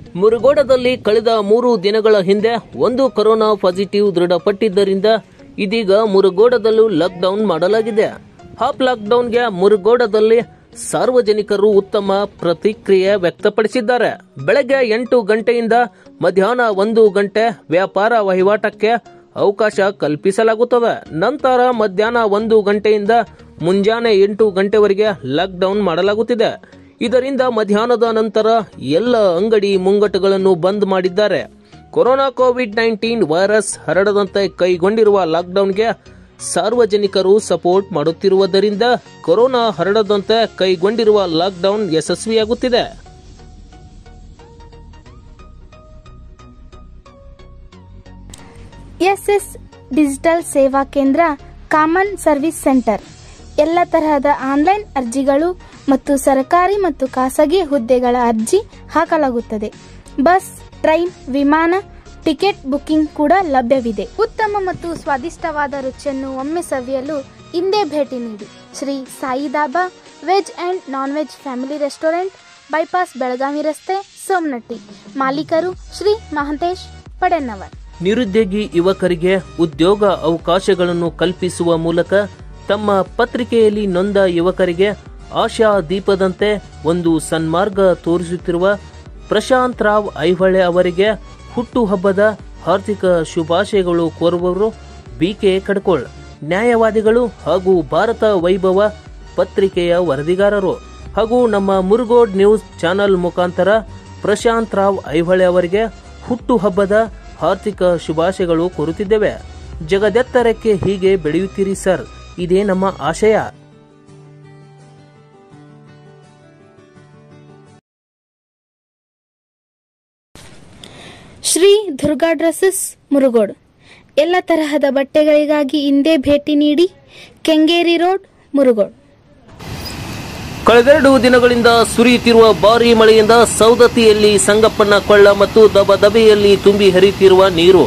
ಮುರುಗೋಡದಲ್ಲಿ ಕಳೆದ ಮೂರು ದಿನಗಳ ಹಿಂದೆ ಒಂದು ಕೊರೋನಾ ಪಾಸಿಟಿವ್ ದೃಢಪಟ್ಟಿದ್ದರಿಂದ ಇದೀಗ ಮುರುಗೋಡದಲ್ಲೂ ಲಾಕ್ಡೌನ್ ಮಾಡಲಾಗಿದೆ ಹಾಫ್ ಲಾಕ್ಡೌನ್ಗೆ ಮುರುಗೋಡದಲ್ಲಿ ಸಾರ್ವಜನಿಕರು ಉತ್ತಮ ಪ್ರತಿಕ್ರಿಯೆ ವ್ಯಕ್ತಪಡಿಸಿದ್ದಾರೆ ಬೆಳಗ್ಗೆ ಎಂಟು ಗಂಟೆಯಿಂದ ಮಧ್ಯಾಹ್ನ ಒಂದು ಗಂಟೆ ವ್ಯಾಪಾರ ವಹಿವಾಟಕ್ಕೆ ಅವಕಾಶ ಕಲ್ಪಿಸಲಾಗುತ್ತದೆ ನಂತರ ಮಧ್ಯಾಹ್ನ ಒಂದು ಗಂಟೆಯಿಂದ ಮುಂಜಾನೆ ಎಂಟು ಗಂಟೆವರೆಗೆ ಲಾಕ್ಡೌನ್ ಮಾಡಲಾಗುತ್ತಿದೆ ಇದರಿಂದ ಮಧ್ಯಾಹ್ನದ ನಂತರ ಎಲ್ಲ ಅಂಗಡಿ ಮುಂಗಟ್ಟುಗಳನ್ನು ಬಂದ್ ಮಾಡಿದ್ದಾರೆ ಕೊರೋನಾ ಕೋವಿಡ್ ನೈನ್ಟೀನ್ ವೈರಸ್ ಹರಡದಂತೆ ಕೈಗೊಂಡಿರುವ ಲಾಕ್ಡೌನ್ಗೆ ಸಾರ್ವಜನಿಕರು ಸಪೋರ್ಟ್ ಮಾಡುತ್ತಿರುವುದರಿಂದ ಕೊರೋನಾ ಹರಡದಂತೆ ಕೈಗೊಂಡಿರುವ ಲಾಕ್ಡೌನ್ ಯಶಸ್ವಿಯಾಗುತ್ತಿದೆ ಎಸ್ಎಸ್ ಡಿಜಿಟಲ್ ಸೇವಾ ಕೇಂದ್ರ ಕಾಮನ್ ಸರ್ವಿಸ್ ಸೆಂಟರ್ ಎಲ್ಲ ತರಹದ ಆನ್ಲೈನ್ ಅರ್ಜಿಗಳು ಮತ್ತು ಸರ್ಕಾರಿ ಮತ್ತು ಖಾಸಗಿ ಹುದ್ದೆಗಳ ಅರ್ಜಿ ಹಾಕಲಾಗುತ್ತದೆ ಬಸ್ ಟ್ರೈನ್ ವಿಮಾನ ಟಿಕೆಟ್ ಬುಕಿಂಗ್ ಕೂಡ ಲಭ್ಯವಿದೆ ಉತ್ತಮ ಮತ್ತು ಸ್ವಾದಿಷ್ಟವಾದ ರುಚಿಯನ್ನು ಒಮ್ಮೆ ಸವಿಯಲು ಹಿಂದೆ ಭೇಟಿ ನೀಡಿ Shri Sai Dhaba veg and non veg family restaurant bypass Belagavi ರಸ್ತೆ ಸೋಮನಟ್ಟಿ ಮಾಲೀಕರು ಶ್ರೀ ಮಹಂತೇಶ್ ಪಡೆನ್ನವರ್ ನಿರುದ್ಯೋಗಿ ಯುವಕರಿಗೆ ಉದ್ಯೋಗ ಅವಕಾಶಗಳನ್ನು ಕಲ್ಪಿಸುವ ಮೂಲಕ ತಮ್ಮ ಪತ್ರಿಕೆಯಲ್ಲಿ ನೊಂದ ಯುವಕರಿಗೆ ಆಶಾ ದೀಪದಂತೆ ಒಂದು ಸನ್ಮಾರ್ಗ ತೋರಿಸುತ್ತಿರುವ ಪ್ರಶಾಂತ್ ರಾವ್ ಐಹೊಳೆ ಅವರಿಗೆ ಹುಟ್ಟುಹಬ್ಬದ ಹಾರ್ದಿಕ ಶುಭಾಶಯಗಳು ಕೋರುವವರು ಬಿಕೆ ಕಡ್ಕೋಳ್ ನ್ಯಾಯವಾದಿಗಳು ಹಾಗೂ ಭಾರತ ವೈಭವ ಪತ್ರಿಕೆಯ ವರದಿಗಾರರು ಹಾಗೂ ನಮ್ಮ ಮುರುಗೋಡ್ ನ್ಯೂಸ್ ಚಾನೆಲ್ ಮುಖಾಂತರ ಪ್ರಶಾಂತ್ ರಾವ್ ಐಹೊಳೆ ಅವರಿಗೆ ಹುಟ್ಟುಹಬ್ಬದ ಹಾರ್ದಿಕ ಶುಭಾಶಯಗಳು ಕೋರುತ್ತಿದ್ದೇವೆ ಜಗದೆತ್ತರಕ್ಕೆ ಹೀಗೆ ಬೆಳೆಯುತ್ತೀರಿ ಸರ್ ಇದೇ ನಮ್ಮ ಆಶಯ ಶ್ರೀ ದುರ್ಗಾ ಡ್ರೆಸ್ಸಸ್ ಮುರುಗೋಡ್ ಎಲ್ಲ ತರಹದ ಬಟ್ಟೆಗಳಿಗಾಗಿ ಹಿಂದೆ ಭೇಟಿ ನೀಡಿ ಕೆಂಗೇರಿ ರೋಡ್ ಮುರುಗೋಡ್ ಕಳೆದೆರಡು ದಿನಗಳಿಂದ ಸುರಿಯುತ್ತಿರುವ ಭಾರೀ ಮಳೆಯಿಂದ ಸೌದತ್ತಿಯಲ್ಲಿ ಸಂಗಪ್ಪನ ಕೊಳ್ಳ ಮತ್ತು ದಬದಬೆಯಲ್ಲಿ ತುಂಬಿ ಹರಿಯುತ್ತಿರುವ ನೀರು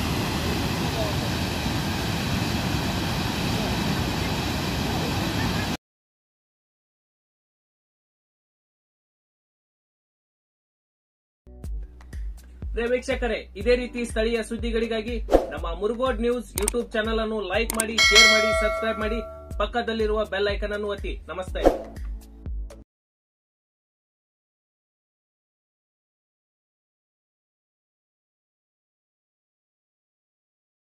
ಪ್ರಿಯ ವೀಕ್ಷಕರೇ ಇದೇ ರೀತಿ ಸ್ಥಳೀಯ ಸುದ್ದಿಗಳಿಗಾಗಿ ನಮ್ಮ ಮುರುಗೋಡ್ ನ್ಯೂಸ್ ಯೂಟ್ಯೂಬ್ ಚಾನೆಲ್ ಅನ್ನು ಲೈಕ್ ಮಾಡಿ ಶೇರ್ ಮಾಡಿ ಸಬ್ಸ್ಕ್ರೈಬ್ ಮಾಡಿ ಪಕ್ಕದಲ್ಲಿರುವ ಬೆಲ್ ಐಕನ್ ಅನ್ನು ಒತ್ತಿ ನಮಸ್ತೆ